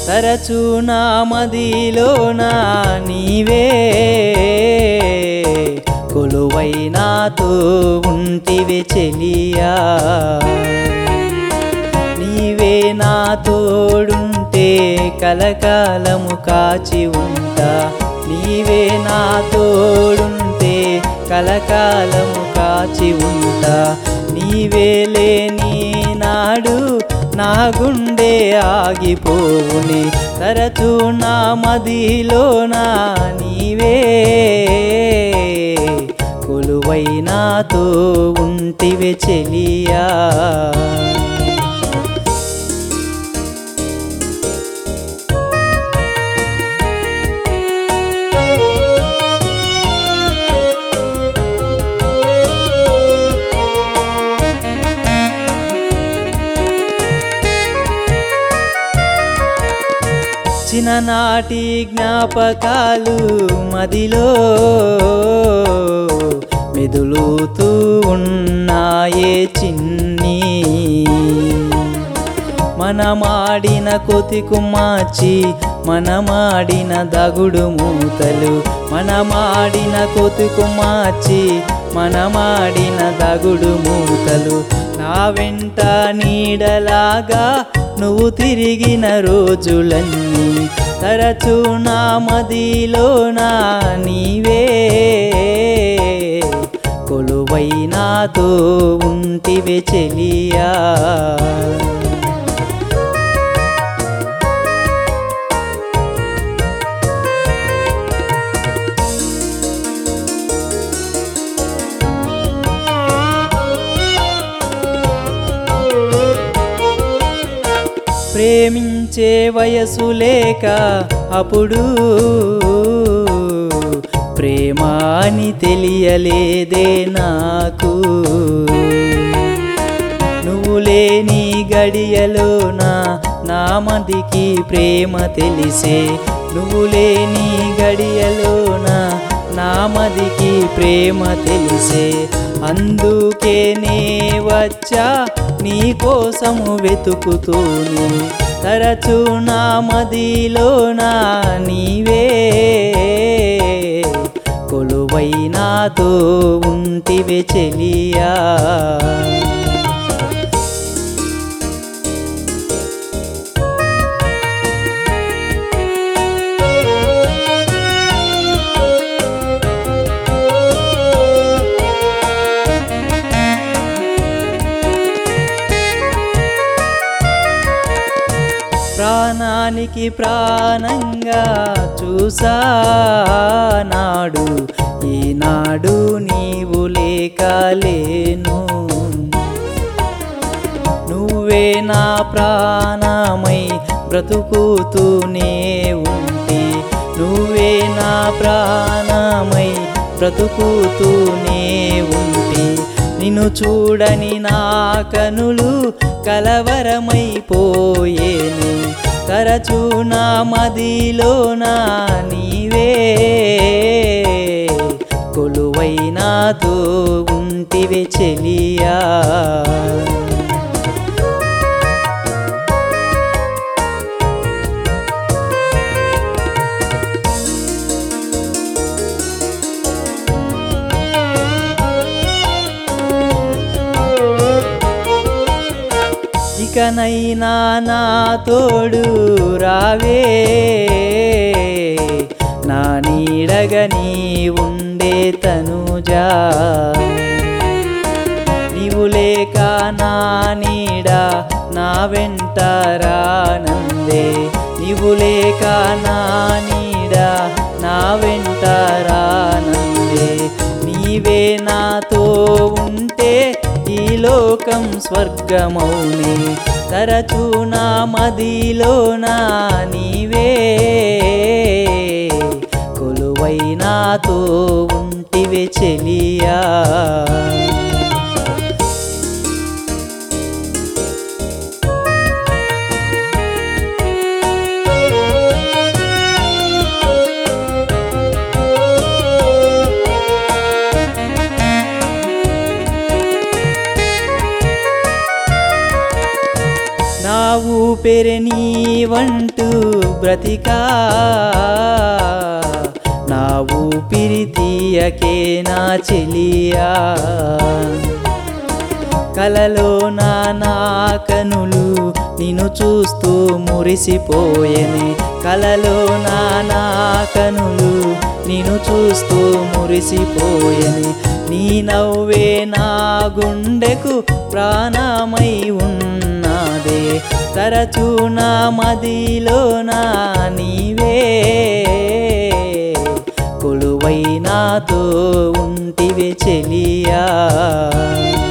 తరచు నా మదిలోన నీవే కొలువై నాతో ఉంటివే చెలియా నీవే నా తోడుంటే కలకాలము కాచి ఉంటా నీవే నా తోడుంటే కలకాలము కాచి ఉంటా నీవే లేని నాడు నా గుండె ఆగిపోవుని తరచు నా మదిలోన నీవే కొలువై నాతో ఉంటివే చెలియా చిన్ననాటి జ్ఞాపకాలు మదిలో మెదులుతూ ఉన్నాయే చిన్ని మనమాడిన కొతికుమాచి మనమాడిన దగుడు మూతలు మనమాడిన కొతికుమాచి మనమాడిన దగుడు మూతలు నా వెంట నీడలాగా నువ్వు తిరిగిన రోజులన్నీ తరచు నా మదిలోన నీవే కొలువై నాతో ఉంటివే చెలియా ప్రేమించే వయసు లేక అప్పుడు ప్రేమ అని తెలియలేదే నాకు నువ్వు లేని గడియలోన నా మదికి ప్రేమ తెలిసే నువ్వు లేని గడియలోన నా మదికి ప్రేమ తెలిసే అందుకే నే వచ్చా నీ కోసము వెతుకుతూనే తరచు నా మదిలోన నీవే కొలువై నాతో ఉంటివే చెలియా ప్రాణానికి ప్రాణంగా చూసా నాడు ఈనాడు నీవు లేకలేను నువ్వే నా ప్రాణమై బ్రతుకుతూనే ఉంటే నువ్వే నా ప్రాణమై బ్రతుకుతూనే ఉంటే నిన్ను చూడని నా కనులు కలవరమైపోయేను తరచు నా మదిలోన నీవే కొలువై నాతో ఉంటివే చెలియా ఇకనైనా నా తోడు రావే నా నీడగా నీ ఉండే తనుజా నీవు లేక నా నీడ నా వెంట రానందే నీవు లేక నా నీడ నా వెంట రానందే నీవే నాతో ఉంటే ఈ లోకం స్వర్గమౌని తరచు నా మదిలోన నీవే కొలువై నాతో ఉంటివే చెలియా నా ఊపే ఊపెరి నీవంటూ బ్రతికా నా ఊపిరి తీయకే నా చెలియా కలలో నా నా కనులు నిన్ను చూస్తూ మురిసిపోయెనే కలలో నా నా కనులు నిన్ను చూస్తూ మురిసిపోయెనే నీ నవ్వే నా గుండెకు ప్రాణమై ఉన్నదే తరచూ నా మదిలో నా నీవే కొలువై నాతో ఉంటివే చెలియా